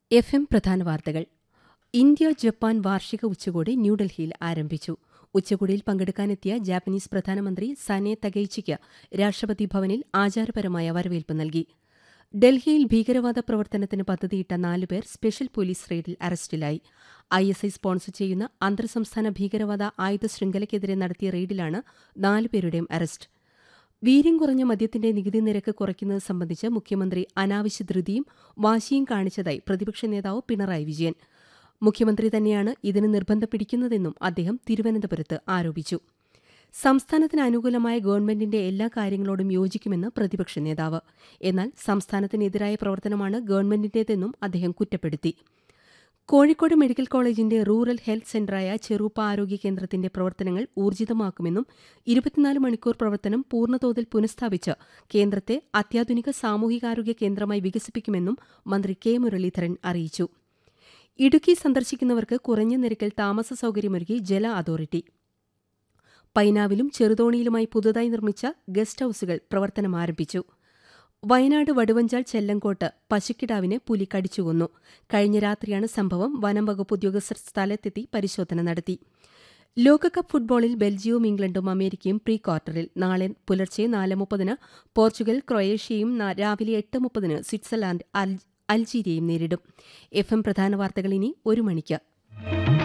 F M പ്രധാന വാർത്തകൾ India Japan വാർഷിക ഉച്ചകോടി ന്യൂഡൽഹിയിൽ ആരംഭിച്ചു ഉച്ചകോടിയിൽ പങ്കെടുക്കാനെത്തിയ ജാപ്പനീസ് പ്രധാനമന്ത്രി സനെ തകൈച്ചിക്ക് രാഷ്ട്രപതി ഭവനിൽ ആചാരപരമായ വരവേൽപ്പ് നൽകി ഡൽഹിയിൽ ഭീകരവാദ പ്രവർത്തനത്തിന് പദ്ധതിയിട്ട നാലുപേർ സ്പെഷ്യൽ പോലീസ് റെയ്ഡിൽ അറസ്റ്റിലായി ഐ എസ് ഐ സ്പോൺസർ ചെയ്യുന്ന അന്തർ സംസ്ഥാന ഭീകരവാദ ആയുധ ശൃംഖലയ്ക്കെതിരെ നടത്തിയ റെയ്ഡിലാണ് നാലുപേരുടെയും അറസ്റ്റ് വീര്യം കുറഞ്ഞ മദ്യത്തിന്റെ നികുതി നിരക്ക് കുറയ്ക്കുന്നത് സംബന്ധിച്ച് മുഖ്യമന്ത്രി അനാവശ്യ ധൃതിയും വാശിയും കാണിച്ചതായി പ്രതിപക്ഷ നേതാവ് പിണറായി വിജയൻ മുഖ്യമന്ത്രി തന്നെയാണ് ഇതിന് നിർബന്ധം പിടിക്കുന്നതെന്നും അദ്ദേഹം തിരുവനന്തപുരത്ത് ആരോപിച്ചു സംസ്ഥാനത്തിന് അനുകൂലമായ ഗവൺമെന്റിന്റെ എല്ലാ കാര്യങ്ങളോടും യോജിക്കുമെന്ന് പ്രതിപക്ഷ നേതാവ് എന്നാൽ സംസ്ഥാനത്തിനെതിരായ പ്രവർത്തനമാണ് ഗവൺമെന്റിന്റേതെന്നും അദ്ദേഹം കുറ്റപ്പെടുത്തി കോഴിക്കോട് മെഡിക്കൽ കോളേജിന്റെ റൂറൽ ഹെൽത്ത് സെന്ററായ ചെറുപ്പ ആരോഗ്യ കേന്ദ്രത്തിന്റെ പ്രവർത്തനങ്ങൾ ഊർജിതമാക്കുമെന്നും ഇരുപത്തിനാല് മണിക്കൂർ പ്രവർത്തനം പൂർണ്ണതോതിൽ പുനഃസ്ഥാപിച്ച് കേന്ദ്രത്തെ അത്യാധുനിക സാമൂഹികാരോഗ്യ കേന്ദ്രമായി വികസിപ്പിക്കുമെന്നും മന്ത്രി കെ മുരളീധരൻ അറിയിച്ചു ഇടുക്കി സന്ദർശിക്കുന്നവർക്ക് കുറഞ്ഞ നിരക്കിൽ താമസ സൌകര്യമൊരുക്കി ജല അതോറിറ്റി പൈനാവിലും ചെറുതോണിയിലുമായി പുതുതായി നിർമ്മിച്ച ഗസ്റ്റ് ഹൌസുകൾ പ്രവർത്തനം ആരംഭിച്ചു വയനാട് വടുവഞ്ചാൽ ചെല്ലങ്കോട്ട് പശുക്കിടാവിനെ പുലി കടിച്ചുകൊന്നു കഴിഞ്ഞ രാത്രിയാണ് സംഭവം വനം വകുപ്പ് ഉദ്യോഗസ്ഥർ സ്ഥലത്തെത്തി പരിശോധന നടത്തി ലോകകപ്പ് ഫുട്ബോളിൽ ബെൽജിയവും ഇംഗ്ലണ്ടും അമേരിക്കയും പ്രീ ക്വാർട്ടറിൽ നാളെ പുലർച്ചെ നാല് മുപ്പതിന് പോർച്ചുഗൽ ക്രൊയേഷ്യയും രാവിലെ എട്ട് മുപ്പതിന് സ്വിറ്റ്സർലാൻഡ് അൽജീരിയയും നേരിടും എഫ് എം പ്രധാന വാർത്തകൾ ഇനി ഒരു മണിക്ക്